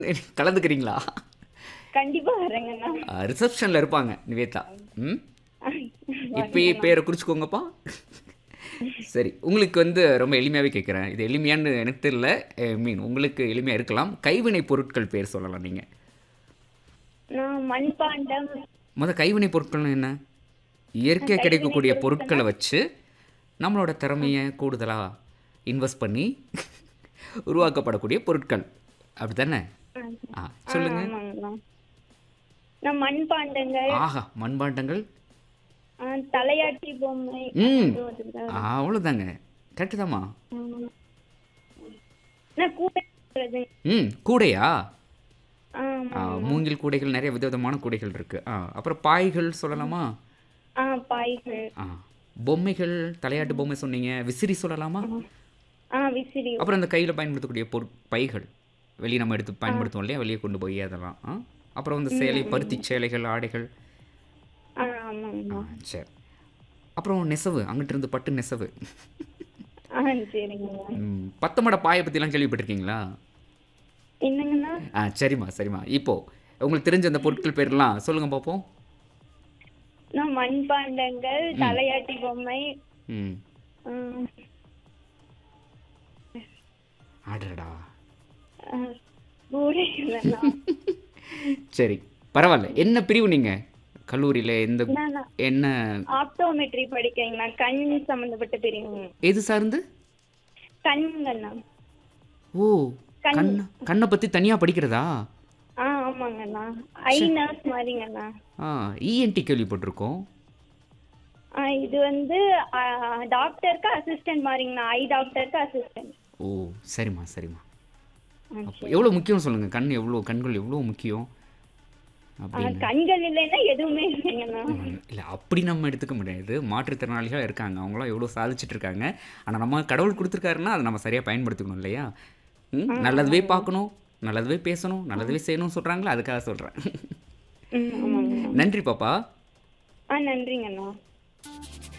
கலந்துக்கிறீங்களா கண்டிப்பா வரேங்கண்ணா ரிசப்ஷனில் இருப்பாங்க நிவேதா ம் இப்பயே பேரை குறிச்சிக்கோங்கப்பா சரி உங்களுக்கு வந்து ரொம்ப எளிமையாகவே கேட்குறேன் இது எளிமையான்னு எனக்கு தெரியல மீன் உங்களுக்கு எளிமையாக இருக்கலாம் கைவினை பொருட்கள் பேர் சொல்லலாம் நீங்கள் நான் மண்பாண்டம் முத கைவினை பொருட்கள்னு என்ன இயற்கையாக கிடைக்கக்கூடிய பொருட்களை வச்சு நம்மளோட திறமையை கூடுதலாக இன்வெஸ்ட் பண்ணி உருவாக்கப்படக்கூடிய பொருட்கள் அப்படி தானே ஆ சொல்லுங்க ஆமாங்கண்ணா நான் மண்பாண்டங்கள் ஆஹா மண்பாண்டங்கள் ஆ, தலையாட்டி பொம்மை ம் அது அதுதான். அவ்வளோதாங்க கரெக்டு தாம்மா ஆமா. நான் கூட இருக்கிறது. ம் கூடையா ஆமா. ஆ, மூங்கில் கூடைகள் நிறைய விதவிதமான கூடைகள் இருக்கு ஆ அப்புறம் பாய்கள் சொல்லலாமா ஆ பாய்கள் ஆ பொம்மைகள் தலையாட்டு பொம்மை சொன்னீங்க விசிறி சொல்லலாமா ஆ விசிறி அப்புறம் இந்த கையில் பயன்படுத்தக்கூடிய பொரு பைகள் வெளியே நம்ம எடுத்து பயன்படுத்துவோம் இல்லையா வெளியே கொண்டு போய் அதெல்லாம் ஆ அப்புறம் இந்த சேலை பருத்தி சேலைகள் ஆடைகள் ஆ ஆமாங்கண்ணா ஆ சரி அப்புறம் நெசவு அங்கிட்டு இருந்து பட்டு நெசவு ஆ சரிங்கண்ணா ம், பத்தமட பாயை பற்றிலாம் கேள்விப்பட்டிருக்கீங்களா என்னங்கண்ணா ஆ சரிம்மா சரிம்மா இப்போ உங்களுக்கு தெரிஞ்ச அந்த பொருட்கள் பேர்லாம் சொல்லுங்க பார்ப்போம் நான் மண்பாண்டங்கள் தலையாட்டி பொம்மை ம் ஆ, ஆடடா ஆ, கூடைகள்ண்ணா. சரி பரவாயில்ல என்ன பிரிவு நீங்கள் கல்லூரியில் எந்த நான் என்ன ஆப்டோமெட்ரி படிக்கிறீங்கண்ணா கண் சம்மந்தப்பட்ட பிரிவு எது சார்ந்து கண்கண்ணா ஓ கண். கண் கண்ணை பற்றி தனியாக படிக்கிறதா ஆ ஆமாங்கண்ணா ஐ நர்ஸ் மாதிரிங்கண்ணா ஆ இஎன்டி கேள்விப்பட்டிருக்கோம் ஆ இது வந்து ஆ, டாக்டருக்கு அசிஸ்டன்ட் மாதிரிங்கண்ணா ஐ டாக்டருக்கு அசிஸ்டன்ட் ஓ சரிம்மா சரிம்மா அப்போ எவ்வளோ முக்கியம் சொல்லுங்கள் கண் எவ்வளோ கண்கள் எவ்வளோ முக்கியம் அப்படின்னு கண்கள் இல்லைன்னா எதுவுமே இல்லைங்கண்ணா இல்லை அப்படி நம்ம எடுத்துக்க முடியாது மாற்றுத்திறனாளிகள் இருக்காங்க அவங்களாம் எவ்வளோ சாதிச்சுட்டு இருக்காங்க ஆனால் நம்ம கடவுள் கொடுத்துருக்காருன்னா அதை நம்ம சரியாக பயன்படுத்திக்கணும் இல்லையா ம் நல்லதுவே பார்க்கணும் நல்லதுவே பேசணும் நல்லதுவே செய்யணும்னு சொல்கிறாங்களா அதுக்காக சொல்கிறேன் ம் ஆமாங்கண்ணா நன்றி பாப்பா ஆ நன்றிங்கண்ணா